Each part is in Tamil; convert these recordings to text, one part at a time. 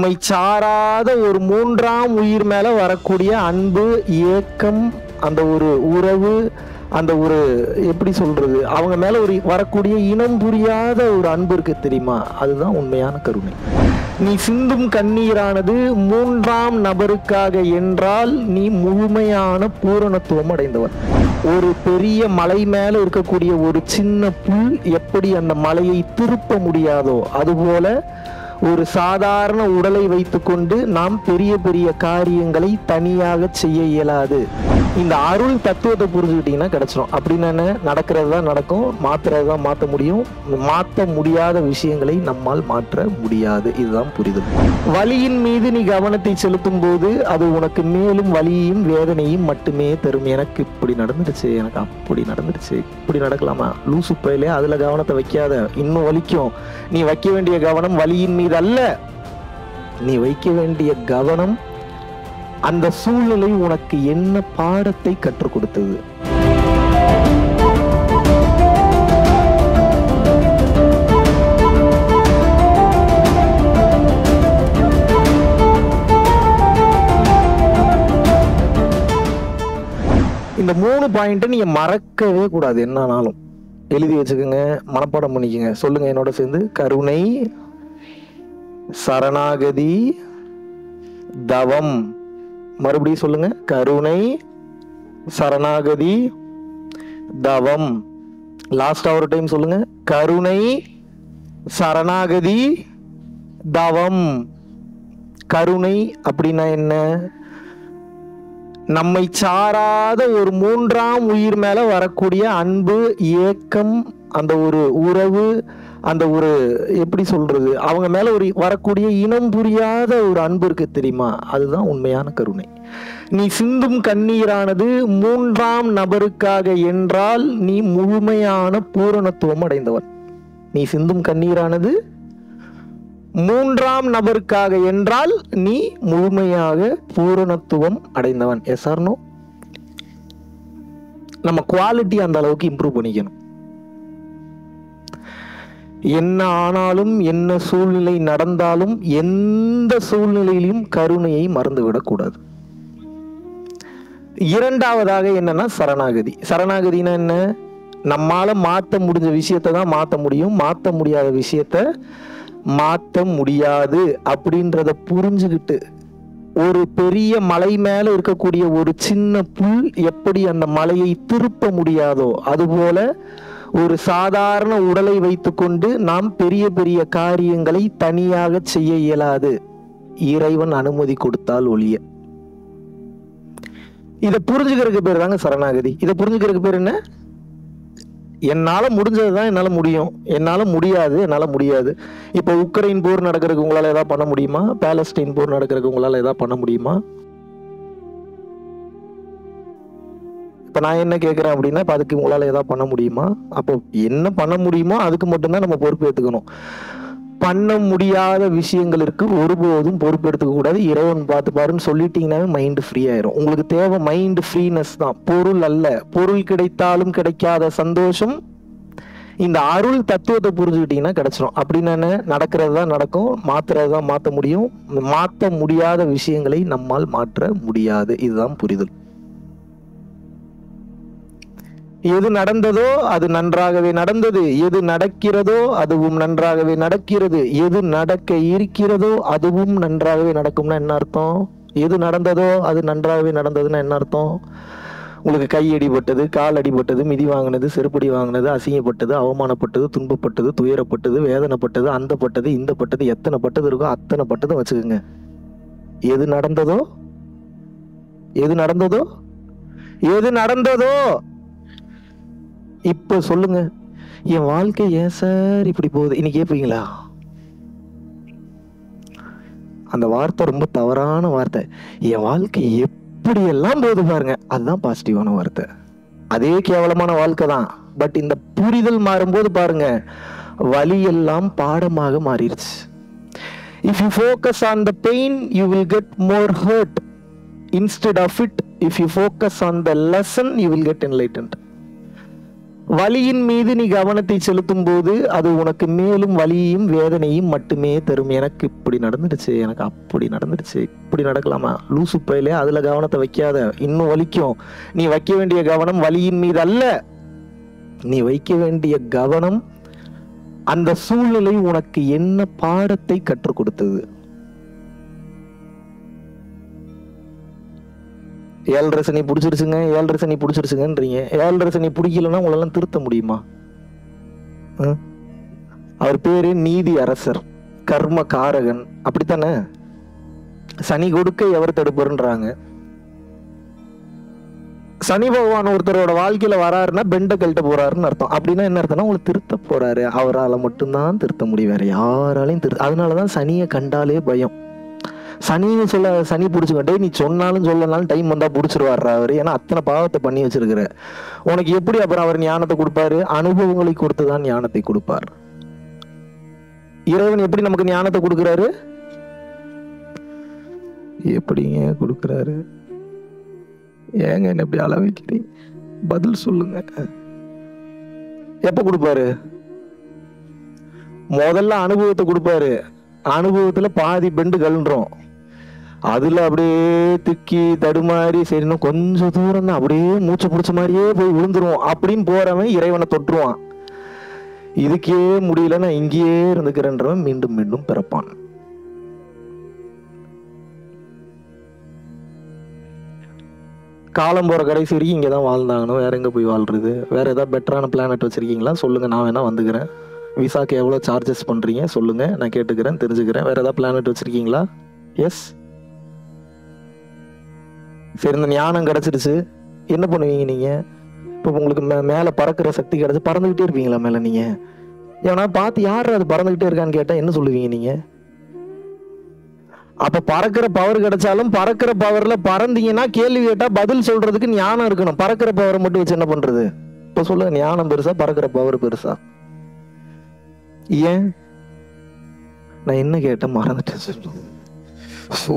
நம்மை சாராத ஒரு மூன்றாம் உயிர் மேல வரக்கூடிய அன்பு ஏக்கம் அந்த ஒரு உறவு அந்த ஒரு எப்படி சொல்றது அவங்க மேல ஒரு வரக்கூடிய இனம் புரியாத ஒரு அன்பு இருக்கு தெரியுமா அதுதான் உண்மையான கருணை நீ சிந்தும் கண்ணீரானது மூன்றாம் நபருக்காக என்றால் நீ முழுமையான பூரணத்துவம் அடைந்தவன் ஒரு பெரிய மலை மேல இருக்கக்கூடிய ஒரு சின்ன புல் எப்படி அந்த மலையை திருப்ப முடியாதோ அதுபோல ஒரு சாதாரண உடலை வைத்துக்கொண்டு நாம் பெரிய பெரிய காரியங்களை தனியாக செய்ய இயலாது இந்த அருள் தத்துவத்தை புரிஞ்சுக்கிட்டீங்கன்னா கிடைச்சிடும் அப்படின்னு என்ன நடக்கிறது தான் நடக்கும் மாத்துறது தான் மாற்ற முடியும் மாற்ற முடியாத விஷயங்களை நம்மால் மாற்ற முடியாது இதுதான் புரிதல் வலியின் மீது நீ கவனத்தை செலுத்தும் போது அது உனக்கு மேலும் வலியையும் வேதனையும் மட்டுமே தரும் எனக்கு இப்படி நடந்துடுச்சு எனக்கு அப்படி நடந்துடுச்சு இப்படி நடக்கலாமா லூசு பயிலே அதுல கவனத்தை வைக்காத இன்னும் வலிக்கும் நீ வைக்க வேண்டிய கவனம் வலியின் மீது அல்ல நீ வைக்க வேண்டிய கவனம் அந்த சூழ்நிலை உனக்கு என்ன பாடத்தை கற்றுக் கொடுத்தது இந்த மூணு பாயிண்ட்டை நீங்க மறக்கவே கூடாது என்னன்னாலும் எழுதி வச்சுக்கோங்க மனப்பாடம் பண்ணிக்கோங்க சொல்லுங்க என்னோட சேர்ந்து கருணை சரணாகதி தவம் மறுபடியும் சொல்லுங்க கருணை சரணாகதி தவம் லாஸ்டா ஒரு டைம் சொல்லுங்க கருணை சரணாகதி தவம் கருணை அப்படின்னா என்ன நம்மை சாராத ஒரு மூன்றாம் உயிர் மேல வரக்கூடிய அன்பு ஏக்கம் அந்த ஒரு உறவு அந்த ஒரு எப்படி சொல்றது அவங்க மேல ஒரு வரக்கூடிய இனம் புரியாத ஒரு அன்பு இருக்கு தெரியுமா அதுதான் உண்மையான கருணை நீ சிந்தும் கண்ணீரானது மூன்றாம் நபருக்காக என்றால் நீ முழுமையான பூரணத்துவம் அடைந்தவன் நீ சிந்தும் கண்ணீரானது மூன்றாம் நபருக்காக என்றால் நீ முழுமையாக பூரணத்துவம் அடைந்தவன் எஸ் நோ நம்ம குவாலிட்டி அந்த அளவுக்கு இம்ப்ரூவ் பண்ணிக்கணும் என்ன ஆனாலும் என்ன சூழ்நிலை நடந்தாலும் எந்த சூழ்நிலையிலும் கருணையை மறந்துவிடக் கூடாது இரண்டாவதாக என்னன்னா சரணாகதி சரணாகதினா என்ன நம்மால மாத்த முடிஞ்ச விஷயத்தை தான் மாத்த முடியும் மாத்த முடியாத விஷயத்த மாத்த முடியாது அப்படின்றத புரிஞ்சுக்கிட்டு ஒரு பெரிய மலை மேல இருக்கக்கூடிய ஒரு சின்ன புல் எப்படி அந்த மலையை திருப்ப முடியாதோ அதுபோல ஒரு சாதாரண உடலை வைத்துக்கொண்டு நாம் பெரிய பெரிய காரியங்களை தனியாக செய்ய இயலாது இறைவன் அனுமதி கொடுத்தால் ஒழிய இதை புரிஞ்சுக்கிறதுக்கு பேர் தாங்க சரணாகதி இதை புரிஞ்சுக்கிறதுக்கு பேர் என்ன என்னால முடிஞ்சது தான் என்னால முடியும் என்னால முடியாது என்னால முடியாது இப்போ உக்ரைன் போர் நடக்கிறதுக்கு உங்களால ஏதாவது பண்ண முடியுமா பாலஸ்டைன் போர் நடக்கிறதுக்கு உங்களால ஏதாவது பண்ண முடியுமா இப்போ நான் என்ன கேட்குறேன் அப்படின்னா இப்போ அதுக்கு உங்களால் ஏதாவது பண்ண முடியுமா அப்போ என்ன பண்ண முடியுமோ அதுக்கு மட்டும்தான் நம்ம பொறுப்பு ஏற்றுக்கணும் பண்ண முடியாத விஷயங்களுக்கு ஒருபோதும் பொறுப்பு எடுத்துக்க கூடாது இறைவன் பார்த்து பாருன்னு சொல்லிட்டீங்கன்னாவே மைண்டு ஃப்ரீ ஆயிரும் உங்களுக்கு தேவை மைண்டு ஃப்ரீனஸ் தான் பொருள் அல்ல பொருள் கிடைத்தாலும் கிடைக்காத சந்தோஷம் இந்த அருள் தத்துவத்தை புரிஞ்சுக்கிட்டீங்கன்னா கிடைச்சிரும் அப்படின்னு என்ன நடக்கிறது தான் நடக்கும் மாத்துறது தான் மாற்ற முடியும் மாற்ற முடியாத விஷயங்களை நம்மால் மாற்ற முடியாது இதுதான் புரிதல் எது நடந்ததோ அது நன்றாகவே நடந்தது எது நடக்கிறதோ அதுவும் நன்றாகவே நடக்கிறது எது நடக்க இருக்கிறதோ அதுவும் நன்றாகவே நடக்கும்னா என்ன அர்த்தம் எது நடந்ததோ அது நன்றாகவே நடந்ததுன்னா என்ன அர்த்தம் உங்களுக்கு கை அடிபட்டது கால் அடிபட்டது மிதி வாங்கினது செருப்படி வாங்கினது அசிங்கப்பட்டது அவமானப்பட்டது துன்பப்பட்டது துயரப்பட்டது வேதனைப்பட்டது அந்த பட்டது இந்த பட்டது எத்தனை பட்டது இருக்கோ அத்தனை பட்டதை வச்சுக்கோங்க எது நடந்ததோ எது நடந்ததோ எது நடந்ததோ இப்ப சொல்லுங்க என் வாழ்க்கை ஏன் சார் இப்படி போகுது இன்னைக்கு கேட்பீங்களா அந்த வார்த்தை ரொம்ப தவறான வார்த்தை என் வாழ்க்கை எப்படியெல்லாம் போகுது பாருங்க அதுதான் பாசிட்டிவான வார்த்தை அதே கேவலமான வாழ்க்கை தான் பட் இந்த புரிதல் மாறும்போது பாருங்க வலி எல்லாம் பாடமாக மாறிடுச்சு if you focus on the pain you will get more hurt instead of it if you focus on the lesson you will get enlightened வலியின் மீது நீ கவனத்தை செலுத்தும் போது அது உனக்கு மேலும் வலியையும் வேதனையும் மட்டுமே தரும் எனக்கு இப்படி நடந்துடுச்சு எனக்கு அப்படி நடந்துடுச்சு இப்படி நடக்கலாமா லூசு பயிலே அதுல கவனத்தை வைக்காத இன்னும் வலிக்கும் நீ வைக்க வேண்டிய கவனம் வலியின் மீது அல்ல நீ வைக்க வேண்டிய கவனம் அந்த சூழ்நிலை உனக்கு என்ன பாடத்தை கற்றுக் கொடுத்தது ஏழரை சனி பிடிச்சிருச்சுங்க ஏழரை சனி பிடிச்சிருச்சுங்கன்றீங்க ஏழரை சனி பிடிக்கலன்னா உங்களெல்லாம் திருத்த முடியுமா ஆ? அவர் பேரு நீதி அரசர் கர்ம காரகன் அப்படித்தானே சனி கொடுக்க எவர் தடுப்பருன்றாங்க சனி பகவான் ஒருத்தரோட வாழ்க்கையில வராருன்னா பெண்ட கழட்ட போறாருன்னு அர்த்தம் அப்படின்னா என்ன அர்த்தம்னா உங்களை திருத்த போறாரு அவரால் மட்டும்தான் திருத்த முடியும் வேற யாராலையும் திருத்த அதனாலதான் சனியை கண்டாலே பயம் சனின்னு சொல்ல சனி பிடிச்சுக்க டேய் நீ சொன்னாலும் சொல்லனாலும் டைம் வந்தா பிடிச்சிருவாரு அவர் ஏன்னா அத்தனை பாவத்தை பண்ணி வச்சிருக்கிற உனக்கு எப்படி அப்புறம் அவர் ஞானத்தை கொடுப்பாரு அனுபவங்களை கொடுத்து தான் ஞானத்தை கொடுப்பார் இறைவன் எப்படி நமக்கு ஞானத்தை கொடுக்குறாரு எப்படிங்க கொடுக்குறாரு ஏங்க என்ன இப்படி அள வைக்கிறீங்க பதில் சொல்லுங்க எப்ப கொடுப்பாரு முதல்ல அனுபவத்தை கொடுப்பாரு அனுபவத்துல பாதி பெண்டு கழுன்றோம் அதுல அப்படியே திக்கி தடுமாறி சரி இன்னும் கொஞ்சம் தூரம் தான் அப்படியே மூச்சு பிடிச்ச மாதிரியே போய் விழுந்துருவோம் அப்படின்னு போறவன் இறைவனை தொற்றுவான் இதுக்கே முடியல நான் இங்கேயே இருந்துக்கிறேன்றவன் மீண்டும் மீண்டும் பிறப்பான் காலம் போற கடைசி வரைக்கும் இங்கே தான் வாழ்ந்தாங்கணும் வேற எங்க போய் வாழ்றது வேற ஏதாவது பெட்டரான பிளானட் வச்சிருக்கீங்களா சொல்லுங்க நான் வேணா வந்துக்கிறேன் விசாக்கு எவ்வளோ சார்ஜஸ் பண்றீங்க சொல்லுங்க நான் கேட்டுக்கிறேன் தெரிஞ்சுக்கிறேன் வேற ஏதாவது பிளானட் வச்சிருக்கீங்களா எஸ் சரி இந்த ஞானம் கிடைச்சிருச்சு என்ன பண்ணுவீங்க நீங்க இப்போ உங்களுக்கு மே மேலே பறக்கிற சக்தி கிடைச்சு பறந்துகிட்டே இருப்பீங்களா மேலே நீங்க ஏன்னா பார்த்து யார் அது பறந்துகிட்டே இருக்கான்னு கேட்டா என்ன சொல்லுவீங்க நீங்க அப்ப பறக்கிற பவர் கிடைச்சாலும் பறக்கிற பவர்ல பறந்தீங்கன்னா கேள்வி கேட்டா பதில் சொல்றதுக்கு ஞானம் இருக்கணும் பறக்கிற பவரை மட்டும் வச்சு என்ன பண்றது இப்ப சொல்லுங்க ஞானம் பெருசா பறக்கிற பவர் பெருசா ஏன் நான் என்ன கேட்டேன் மறந்துட்டேன் ஸோ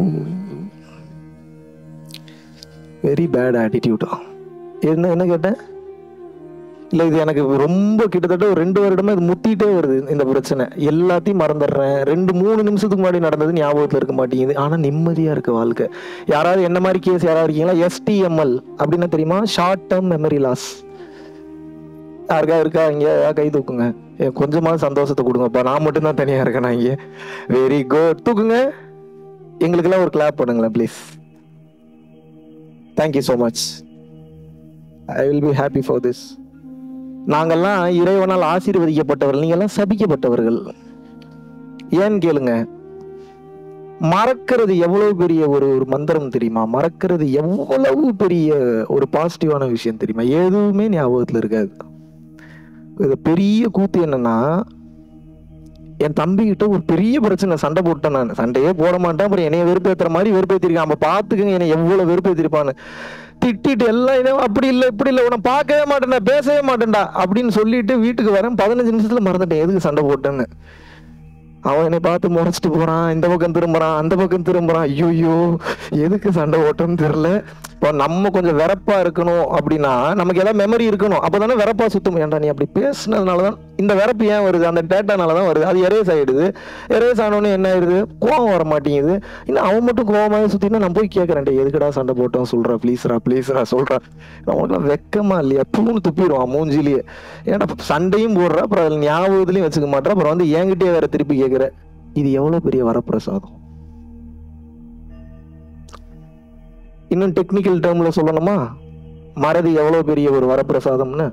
வெரி பேட் ஆட்டிடியூடா என்ன என்ன கேட்டேன் இல்லை இது எனக்கு ரொம்ப கிட்டத்தட்ட ஒரு ரெண்டு வருடமா இது முத்திட்டே வருது இந்த பிரச்சனை எல்லாத்தையும் மறந்துடுறேன் ரெண்டு மூணு நிமிஷத்துக்கு முன்னாடி நடந்தது ஞாபகத்தில் இருக்க மாட்டேங்குது ஆனால் நிம்மதியாக இருக்கு வாழ்க்கை யாராவது என்ன மாதிரி கேஸ் யாராவது இருக்கீங்களா எஸ்டிஎம்எல் அப்படின்னா தெரியுமா ஷார்ட் டேர்ம் மெமரி லாஸ் யாருக்கா இருக்கா இங்க யாரா கை தூக்குங்க ஏ, கொஞ்சமாவது சந்தோஷத்தை கொடுங்கப்பா நான் மட்டும்தான் தனியா இருக்கேன் நான் இங்கே வெரி குட் தூக்குங்க எங்களுக்கெல்லாம் ஒரு கிளாப் பண்ணுங்களேன் please thank you so much I will be happy for this நாங்கெல்லாம் இறைவனால் ஆசீர்வதிக்கப்பட்டவர்கள் நீங்கெல்லாம் சபிக்கப்பட்டவர்கள் ஏன்னு கேளுங்க மறக்கிறது எவ்வளவு பெரிய ஒரு ஒரு மந்திரம் தெரியுமா மறக்கிறது எவ்வளவு பெரிய ஒரு பாசிட்டிவான விஷயம் தெரியுமா எதுவுமே ஞாபகத்துல இருக்காது இது பெரிய கூத்து என்னன்னா என் தம்பி கிட்ட ஒரு பெரிய பிரச்சனை சண்டை போட்டேன் நான் சண்டையே போட மாட்டேன் அப்புறம் என்னைய வெறுப்பேத்துற மாதிரி வெறுப்பேத்திருக்கான் அப்ப பாத்துக்கங்க என்னை எவ்வளவு வெறுப்பேத்திருப்பான்னு திட்டிட்டு எல்லாம் இதோ அப்படி இல்லை இப்படி இல்லை உன்னை பார்க்கவே மாட்டேன்டா பேசவே மாட்டேன்டா அப்படின்னு சொல்லிட்டு வீட்டுக்கு வரேன் பதினஞ்சு நிமிஷத்துல மறந்துட்டேன் எதுக்கு சண்டை போட்டேன்னு அவன் என்னை பார்த்து முறைச்சிட்டு போறான் இந்த பக்கம் திரும்புறான் அந்த பக்கம் திரும்புறான் ஐயோ எதுக்கு சண்டை ஓட்டம்னு தெரியல இப்போ நம்ம கொஞ்சம் வெறப்பா இருக்கணும் அப்படின்னா நமக்கு ஏதாவது மெமரி இருக்கணும் அப்பதானே வெறப்பா சுத்தம் ஏன்டா நீ அப்படி பேசுனதுனால தான் இந்த வெறப்பு ஏன் வருது அந்த டேட்டானால தான் வருது அது எரேஸ் ஆயிடுது எரேஸ் ஆனோடனே என்ன ஆயிடுது கோவம் வர மாட்டேங்குது இன்னும் அவன் மட்டும் கோவமாக சுத்தினா நான் போய் கேட்கறேன் டேய், எதுக்குடா சண்டை போட்டோம் சொல்றா ப்ளீஸ்ரா ப்ளீஸ்ரா சொல்றா அவனுக்குலாம் வெக்கமா இல்லையா பூன்னு துப்பிடுவான் மூஞ்சிலேயே ஏன்டா சண்டையும் போடுற அப்புறம் அதில் ஞாபகத்துலையும் வச்சுக்க மாட்டேன் அப்புறம் வந்து என்கிட்டயே வேற திருப்பி கேட்குற இது எவ்வளவு பெரிய வரப்பிரசாதம் இன்னும் டெக்னிக்கல் டேர்ம்ல சொல்லணுமா மறதி எவ்வளவு பெரிய ஒரு வரப்பிரசாதம்னு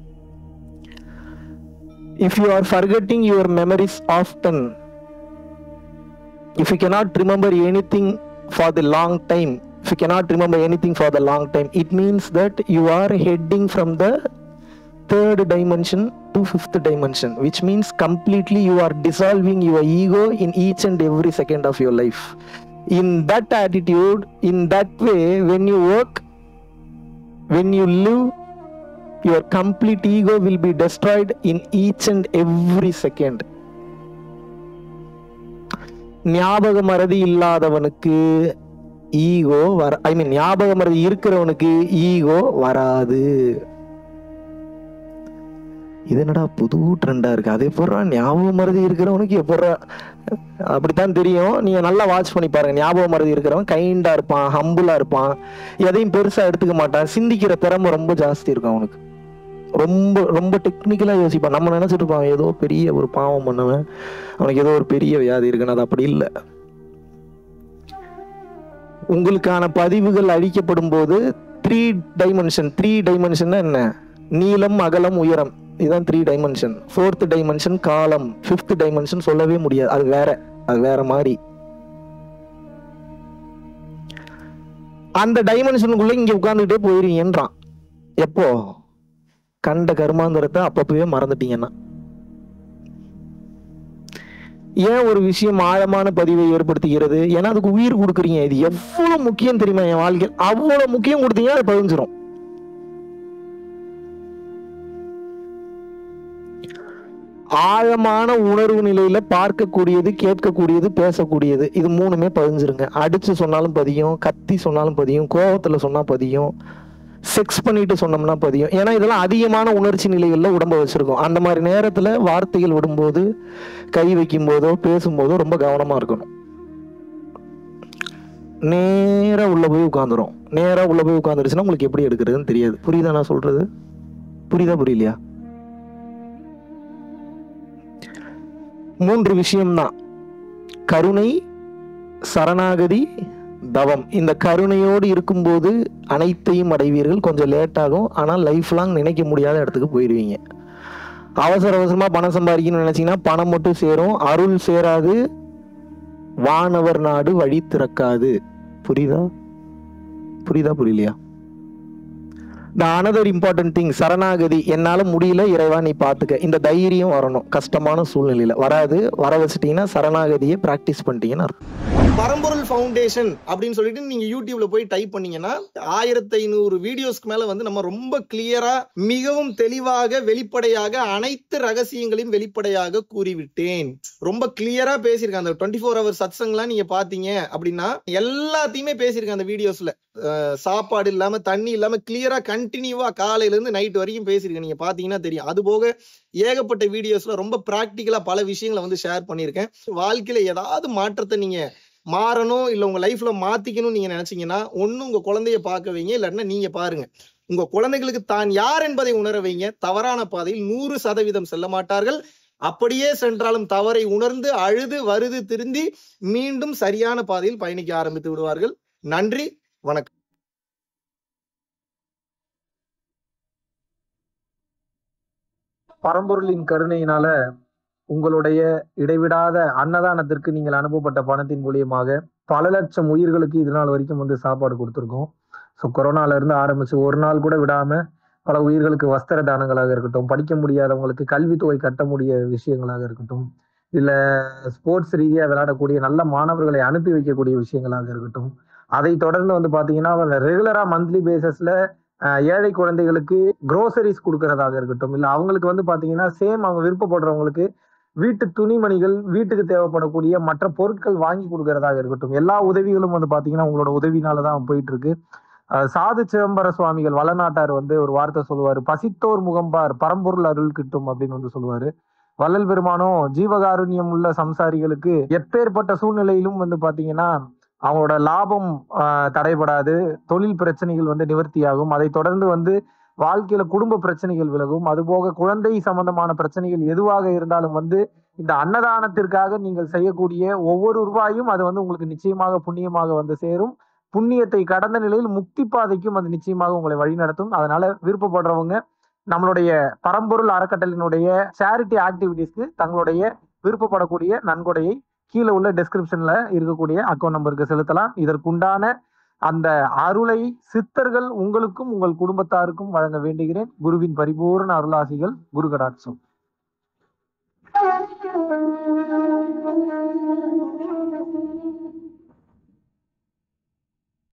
if you are forgetting your memories often if you cannot remember anything for the long time if you cannot remember anything for the long time it means that you are heading from the third dimension to fifth dimension which means completely you are dissolving your ego in each and every second of your life in that attitude in that way when you work when you live your complete ego will be destroyed in each and every second ஞாபக மறதி இல்லாதவனுக்கு ஈகோ வர ஐ மீன் ஞாபக மறதி இருக்கிறவனுக்கு ஈகோ வராது இது என்னடா புது ட்ரெண்டா இருக்கு அதே போடுறா ஞாபகம் மருதி இருக்கிறவனுக்கு எப்படா அப்படித்தான் தெரியும் நீங்க நல்லா வாட்ச் பண்ணி பாருங்க ஞாபகம் மருதி இருக்கிறவன் கைண்டா இருப்பான் ஹம்புலா இருப்பான் எதையும் பெருசா எடுத்துக்க மாட்டான் சிந்திக்கிற திறமை ரொம்ப ஜாஸ்தி இருக்கும் அவனுக்கு ரொம்ப ரொம்ப டெக்னிக்கலா யோசிப்பான் நம்ம நினைச்சிட்டு இருப்பான் ஏதோ பெரிய ஒரு பாவம் பண்ணவன் அவனுக்கு ஏதோ ஒரு பெரிய வியாதி இருக்குன்னு அது அப்படி இல்லை உங்களுக்கான பதிவுகள் அழிக்கப்படும் போது த்ரீ டைமென்ஷன் த்ரீ டைமென்ஷன் என்ன நீளம் அகலம் உயரம் இதுதான் த்ரீ டைமென்ஷன் ஃபோர்த் டைமென்ஷன் காலம் ஃபிஃப்த் டைமென்ஷன் சொல்லவே முடியாது அது வேற அது வேற மாதிரி அந்த டைமென்ஷனுக்குள்ள இங்க உட்கார்ந்துகிட்டே போயிருவீங்கன்றான் எப்போ கண்ட கர்மாந்திரத்தை அப்பப்பவே மறந்துட்டீங்கன்னா ஏன் ஒரு விஷயம் ஆழமான பதிவை ஏற்படுத்துகிறது ஏன்னா அதுக்கு உயிர் கொடுக்குறீங்க இது எவ்வளவு முக்கியம் தெரியுமா என் வாழ்க்கையில் அவ்வளவு முக்கியம் கொடுத்தீங்க அது பதிஞ்சிரும் ஆழமான உணர்வு நிலையில பார்க்கக்கூடியது கேட்கக்கூடியது பேசக்கூடியது இது மூணுமே பதிஞ்சிருங்க அடிச்சு சொன்னாலும் பதியும் கத்தி சொன்னாலும் பதியும் கோவத்துல சொன்னா பதியும் செக்ஸ் பண்ணிட்டு சொன்னோம்னா பதியும் ஏன்னா இதெல்லாம் அதிகமான உணர்ச்சி நிலைகள்ல உடம்ப வச்சிருக்கோம் அந்த மாதிரி நேரத்துல வார்த்தைகள் விடும்போது கை வைக்கும் போதோ பேசும்போதோ ரொம்ப கவனமா இருக்கணும் நேரா உள்ள போய் உட்காந்துரும் நேரா உள்ள போய் உட்காந்துருச்சுன்னா உங்களுக்கு எப்படி எடுக்கிறதுன்னு தெரியாது புரியுதா நான் சொல்றது புரியுதா புரியலையா மூன்று விஷயம்தான் கருணை சரணாகதி தவம் இந்த கருணையோடு இருக்கும்போது அனைத்தையும் அடைவீர்கள் கொஞ்சம் லேட் ஆகும் ஆனால் லைஃப் லாங் நினைக்க முடியாத இடத்துக்கு போயிடுவீங்க அவசர அவசரமா பணம் சம்பாதிக்கணும்னு நினைச்சீங்கன்னா பணம் மட்டும் சேரும் அருள் சேராது வானவர் நாடு வழி திறக்காது புரியுதா புரியுதா புரியலையா த அனதர் இம்பார்ட்டன்ட் திங் சரணாகதி என்னால முடியல இறைவா நீ பாத்துக்க இந்த தைரியம் வரணும் கஷ்டமான சூழ்நிலையில வராது வர வச்சுட்டீங்கன்னா சரணாகதியை பிராக்டிஸ் பண்ணிட்டீங்கன்னா அர்த்தம். பரம்பொருள் ஃபவுண்டேஷன் அப்படின்னு சொல்லிட்டு நீங்க யூடியூப்ல போய் டைப் பண்ணீங்கன்னா ஆயிரத்தி ஐநூறு வீடியோஸ்க்கு மேல வந்து நம்ம ரொம்ப கிளியரா மிகவும் தெளிவாக வெளிப்படையாக அனைத்து ரகசியங்களையும் வெளிப்படையாக கூறிவிட்டேன் ரொம்ப கிளியரா பேசியிருக்கேன் அந்த டுவெண்ட்டி ஃபோர் ஹவர் சத்சங்லாம் நீங்க பாத்தீங்க அப்படின்னா எல்லாத்தையுமே பேசியிருக்கேன் அந்த வீடியோஸ்ல அஹ் சாப்பாடு இல்லாம தண்ணி இல்லாம கிளியரா கண்டினியூவா காலையில இருந்து நைட் வரைக்கும் பேசியிருக்கேன் நீங்க பாத்தீங்கன்னா தெரியும் அது போக ஏகப்பட்ட வீடியோஸ்ல ரொம்ப பிராக்டிக்கலா பல விஷயங்களை வந்து ஷேர் பண்ணியிருக்கேன் வாழ்க்கையில ஏதாவது மாற்றத்தை நீங்க மாறணும் இல்ல உங்க லைஃப்ல மாத்திக்கணும்னு நீங்க நினைச்சீங்கன்னா ஒண்ணு உங்க குழந்தைய பார்க்க வைங்க இல்லைன்னா நீங்க பாருங்க உங்க குழந்தைகளுக்கு தான் யார் என்பதை உணர வைங்க தவறான பாதையில் நூறு சதவீதம் செல்ல மாட்டார்கள் அப்படியே சென்றாலும் தவறை உணர்ந்து அழுது வருது திருந்தி மீண்டும் சரியான பாதையில் பயணிக்க ஆரம்பித்து விடுவார்கள் நன்றி வணக்கம் பரம்பொருளின் கருணையினால உங்களுடைய இடைவிடாத அன்னதானத்திற்கு நீங்கள் அனுப்பப்பட்ட பணத்தின் மூலியமாக பல லட்சம் உயிர்களுக்கு இது நாள் வரைக்கும் வந்து சாப்பாடு கொடுத்துருக்கோம் ஸோ கொரோனால இருந்து ஆரம்பிச்சு ஒரு நாள் கூட விடாம பல உயிர்களுக்கு வஸ்திர தானங்களாக இருக்கட்டும் படிக்க முடியாதவங்களுக்கு கல்வித்தொகை கட்ட முடிய விஷயங்களாக இருக்கட்டும் இல்ல ஸ்போர்ட்ஸ் ரீதியா விளையாடக்கூடிய நல்ல மாணவர்களை அனுப்பி வைக்கக்கூடிய விஷயங்களாக இருக்கட்டும் அதை தொடர்ந்து வந்து பாத்தீங்கன்னா ரெகுலரா மந்த்லி பேசிஸ்ல ஏழை குழந்தைகளுக்கு க்ரோசரிஸ் கொடுக்கறதாக இருக்கட்டும் இல்ல அவங்களுக்கு வந்து பாத்தீங்கன்னா சேம் அவங்க விருப்பப்படுறவங்களுக்கு வீட்டு துணிமணிகள் வீட்டுக்கு தேவைப்படக்கூடிய மற்ற பொருட்கள் வாங்கி கொடுக்கறதாக இருக்கட்டும் எல்லா உதவிகளும் வந்து பாத்தீங்கன்னா உங்களோட உதவினால தான் போயிட்டு இருக்கு அஹ் சாது சிதம்பர சுவாமிகள் வளநாட்டார் வந்து ஒரு வார்த்தை சொல்லுவாரு பசித்தோர் முகம்பார் பரம்பொருள் அருள் கிட்டும் அப்படின்னு வந்து சொல்லுவாரு வள்ளல் பெருமானும் ஜீவகாருண்யம் உள்ள சம்சாரிகளுக்கு எப்பேற்பட்ட சூழ்நிலையிலும் வந்து பாத்தீங்கன்னா அவங்களோட லாபம் ஆஹ், தடைபடாது தொழில் பிரச்சனைகள் வந்து நிவர்த்தியாகும் அதை தொடர்ந்து வந்து வாழ்க்கையில குடும்ப பிரச்சனைகள் விலகும் அதுபோக குழந்தை சம்பந்தமான பிரச்சனைகள் எதுவாக இருந்தாலும் வந்து இந்த அன்னதானத்திற்காக நீங்கள் செய்யக்கூடிய ஒவ்வொரு ரூபாயும் அது வந்து உங்களுக்கு நிச்சயமாக புண்ணியமாக வந்து சேரும் புண்ணியத்தை கடந்த நிலையில் முக்தி பாதைக்கும் அது நிச்சயமாக உங்களை வழிநடத்தும் அதனால விருப்பப்படுறவங்க நம்மளுடைய பரம்பொருள் அறக்கட்டளையினுடைய சேரிட்டி ஆக்டிவிட்டீஸ்க்கு தங்களுடைய விருப்பப்படக்கூடிய நன்கொடையை கீழே உள்ள டெஸ்கிரிப்ஷன்ல இருக்கக்கூடிய அக்கௌண்ட் நம்பருக்கு செலுத்தலாம் இதற்குண்டான அந்த அருளை சித்தர்கள் உங்களுக்கும் உங்கள் குடும்பத்தாருக்கும் வழங்க வேண்டுகிறேன் குருவின் பரிபூர்ண அருளாசிகள் குரு கடாட்சம்